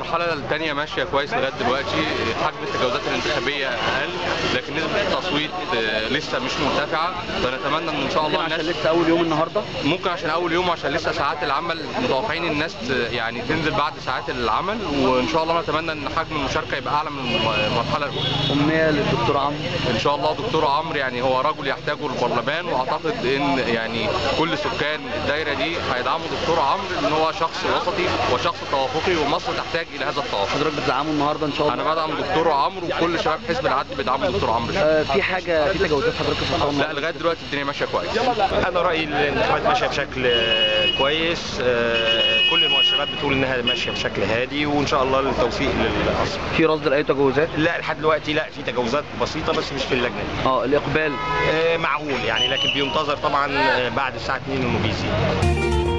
المرحله الثانيه ماشيه كويس لغايه دلوقتي حجم التجاوزات الانتخابيه اقل لكن نسبه التصويت آه، لسه مش مرتفعه فنتمنى ان ان شاء الله عشان الناس لسه اول يوم النهارده ممكن عشان اول يوم عشان لسه ساعات العمل متوقعين الناس ت- يعني تنزل بعد ساعات العمل وان شاء الله نتمنى ان حجم المشاركه يبقى اعلى من الم- المرحله الاولى امنيه للدكتور عمرو ان شاء الله دكتور عمرو يعني هو رجل يحتاجه البرلمان واعتقد ان يعني كل سكان الدايره دي هيدعموا دكتور عمرو ان هو شخص وسطي وشخص توافقي ومصر تحتاج الى هذا التوافق حضرتك بتدعمه النهارده ان شاء الله انا بدعم دكتور عمرو وكل شباب حزب العدل بيدعموا دكتور عمرو آه، في حاجه في تجاوزات حضرتك شفتها لا النهارده لغايه دلوقتي الدنيا ماشيه كويس انا رايي الانتخابات ماشيه بشكل آه، كويس آه، كل المؤشرات بتقول انها ماشيه بشكل هادي وان شاء الله التوفيق للاصل في رصد لاي تجاوزات لا لحد دلوقتي لا في تجاوزات بسيطه بس مش في اللجنه دي اه الاقبال آه، معقول يعني لكن بينتظر طبعا آه، بعد الساعه 2 انه بيزيد